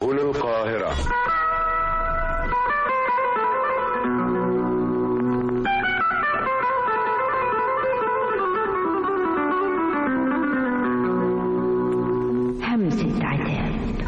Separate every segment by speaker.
Speaker 1: سبل القاهرة
Speaker 2: همسة عتاب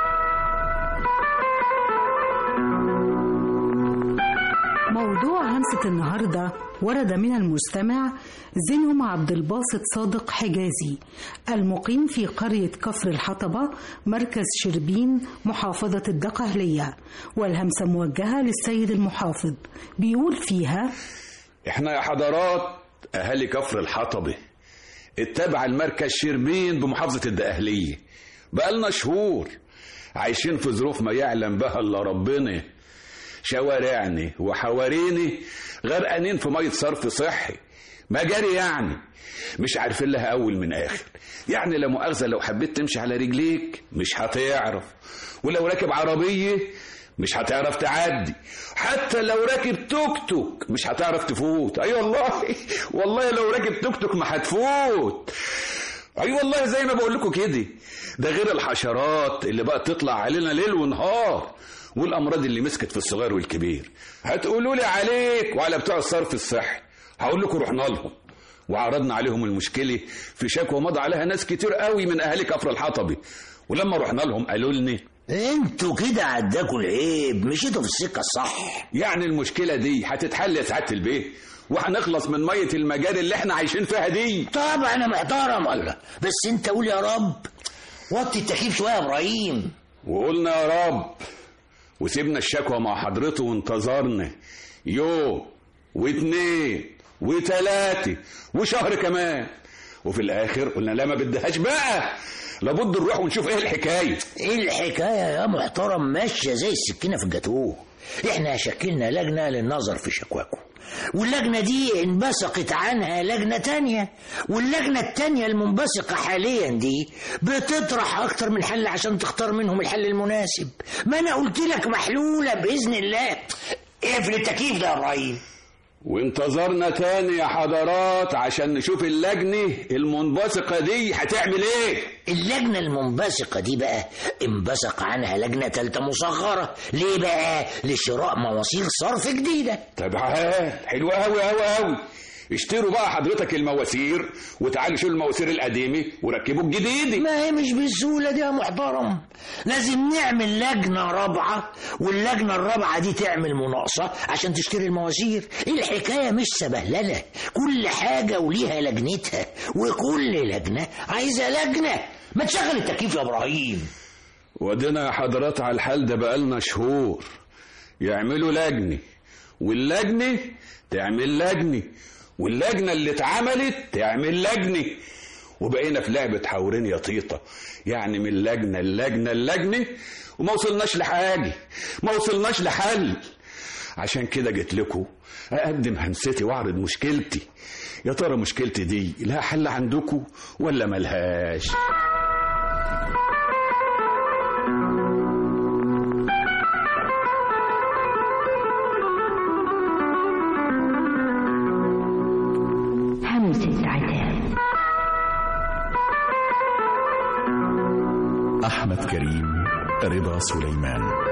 Speaker 3: موضوع همسة النهاردة ورد من المستمع زينهم عبد الباسط صادق حجازي المقيم في قرية كفر الحطبة مركز شربين محافظة الدقهلية والهمسة موجهة للسيد المحافظ بيقول فيها
Speaker 4: احنا يا حضرات اهالي كفر الحطبة اتبع المركز شربين بمحافظة الدقهلية بقالنا شهور عايشين في ظروف ما يعلم بها الا ربنا شوارعني وحواريني غرقانين في ميه صرف صحي مجاري يعني مش عارفين لها اول من اخر يعني لا مؤاخذه لو حبيت تمشي على رجليك مش هتعرف ولو راكب عربيه مش هتعرف تعدي حتى لو راكب توك توك مش هتعرف تفوت اي أيوة والله والله لو راكب توك توك ما هتفوت اي أيوة والله زي ما بقول لكم كده ده غير الحشرات اللي بقى تطلع علينا ليل ونهار والامراض اللي مسكت في الصغير والكبير هتقولوا لي عليك وعلى بتوع الصرف الصحي هقول لكم رحنا لهم وعرضنا عليهم المشكله في شكوى مضى عليها ناس كتير قوي من اهالي كفر الحطبي ولما رحنا لهم قالوا لنا
Speaker 5: انتوا كده عداكوا العيب مشيتوا في السكه الصح
Speaker 4: يعني المشكله دي هتتحل يا سعاده البيه وهنخلص من ميه المجاري اللي احنا عايشين فيها دي
Speaker 5: طبعا انا محترم الله بس انت قول يا رب وطي التكييف شويه يا ابراهيم
Speaker 4: وقلنا يا رب وسيبنا الشكوى مع حضرته وانتظرنا يوم واتنين وتلاتة وشهر كمان وفي الاخر قلنا لا ما بدهاش بقى لابد نروح ونشوف ايه الحكايه
Speaker 5: ايه الحكايه يا محترم ماشيه زي السكينه في الجاتوه احنا شكلنا لجنه للنظر في شكواكم واللجنة دي انبثقت عنها لجنة تانية واللجنة التانية المنبثقة حاليا دي بتطرح أكتر من حل عشان تختار منهم الحل المناسب ما أنا قلت لك محلولة بإذن الله اقفل التكييف ده يا إبراهيم
Speaker 4: وانتظرنا تاني يا حضرات عشان نشوف اللجنة المنبثقة دي هتعمل ايه
Speaker 5: اللجنة المنبثقة دي بقى انبثق عنها لجنة تالتة مصغرة ليه بقى لشراء مواسير صرف جديدة
Speaker 4: طب عال حلو قوي قوي قوي اشتروا بقى حضرتك المواسير وتعالوا شيلوا المواسير القديمة وركبوا الجديدة
Speaker 5: ما هي مش بالسهولة دي يا محترم لازم نعمل لجنة رابعة واللجنة الرابعة دي تعمل مناقصة عشان تشتري المواسير الحكاية مش سبهللة كل حاجة وليها لجنتها وكل لجنة عايزة لجنة ما تشغل التكييف يا إبراهيم
Speaker 4: ودينا يا حضرات على الحال ده بقالنا شهور يعملوا لجنة واللجنة تعمل لجنة واللجنة اللي اتعملت تعمل لجنة وبقينا في لعبة حورين يا طيطة يعني من لجنة اللجنة اللجنة وما وصلناش لحاجة ما وصلناش لحل عشان كده جيت لكم أقدم همستي وأعرض مشكلتي يا ترى مشكلتي دي لها حل عندكم ولا ملهاش
Speaker 2: همسة عتاب
Speaker 6: أحمد كريم رضا سليمان